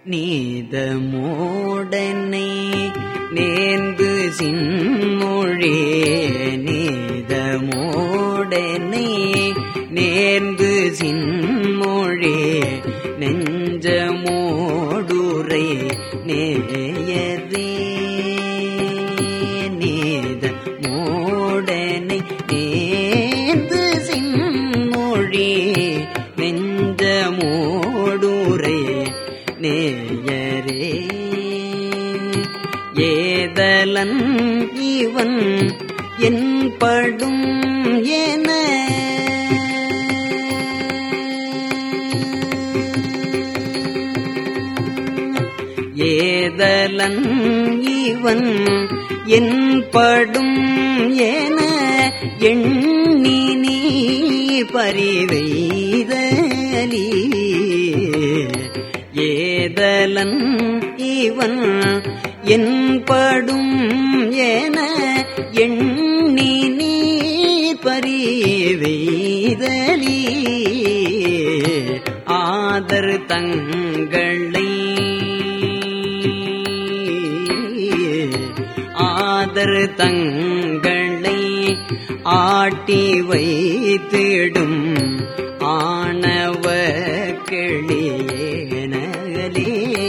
நீதமோடனை நேர்ந்து சின்மொழி நீதமோடனை நேர்ந்து சின்மொழி நெஞ்சமோடுரை நேயரே நீத மோடனை நேர்ந்து சின்மொழி நெஞ்சமோடுரை நேயரே ஏதலன் இவன் என் படும் என ஏதலன் இவன் என் படும் என எண்ணி நீ பரிவெய்தலி ஏதலன் இவன் என் படும் என எண்ணி நீ பரிவெய்தலி ஆதர் தங்களை ஆதர் தங்களை ஆட்டி வைத்திடும் ஆணவ கிளியேனலே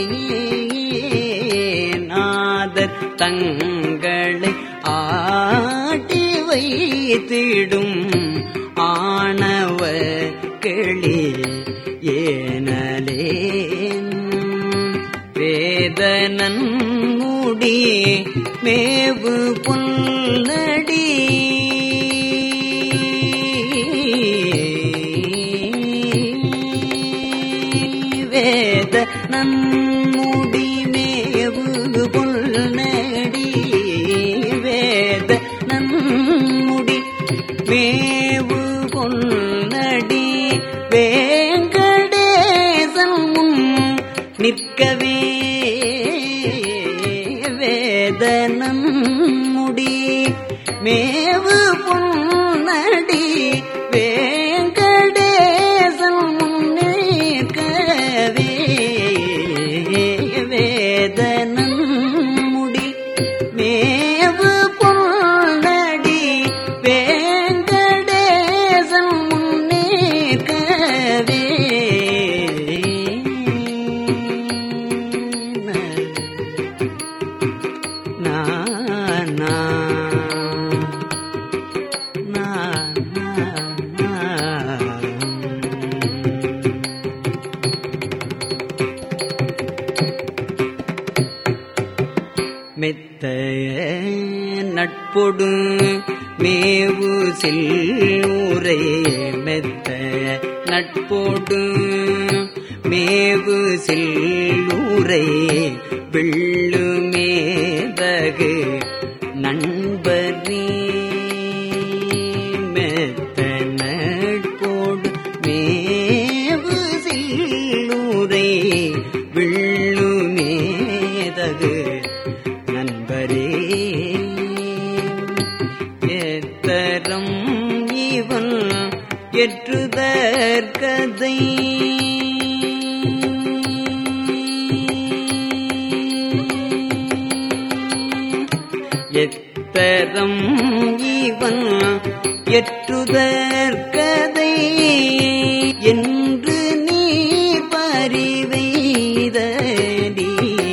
நாதர் தங்களை ஆட்டி வைத்திடும் ஆணவ கிளி ஏனலே வேதனன் முடி மேவு புல்லடி வேத நன்முடி மேவு புல்லடி வேத நன்முடி மேவு பொன்னடி வேங்கடேசன் முன் நிற்கவே வேதனம் முடி மேவு பொன்னடி வேங்கடேசன் முன் நிற்கவே வேதனம் முடி மேவு பொன்னடி வேங்கடேசன் முன் நிற்கவே நா நா நா நா மெத்த நட்பொடு மேவு செல்லூரை மெத்த நட்பொடு மேவு செல்லூரை வெள்ளுமேதகு நண்பரே மெத்த நட்போடு மேவு செல்லூரை வெள்ளுமேதகு நண்பரே எத்தரம் இவன் எற்றுதற்கதை எத்தரம் இவன் எற்றுதற்கதை என்று நீ பறிவெய்தடி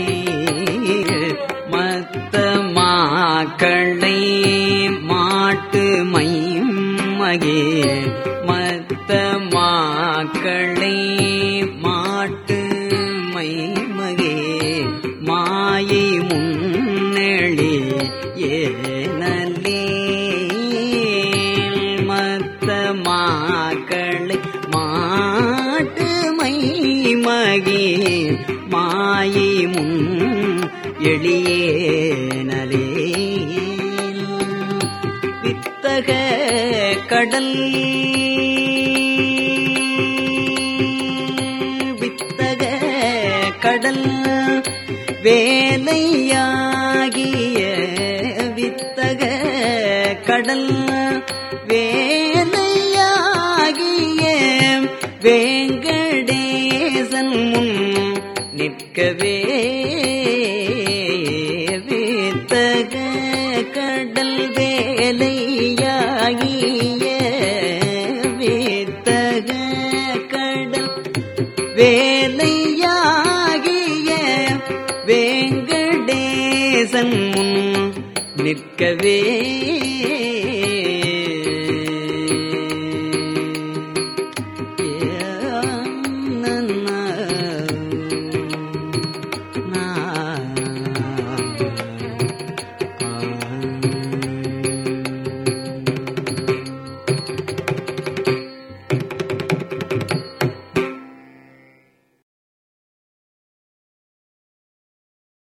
மத்த மாக்களை மாட்டு மைமகே மத்த மாக்களை மாட்டு மைமகே மாயை முன்னெளி ஏனலே மத்த மாக்களை மாட்டு மைமகே மாயை முன் எளியேனலே வித்தக கடல் வித்தக கடல் வேலையாகிய வித்தக கடல் வேலையாகிய வேங்கடேசன் முன் நிற்கவே வித்தக கடல் வேலையாகிய வித்தக கடல் வேலையாகிய வேங்கடேசன் முன் நிற்கவே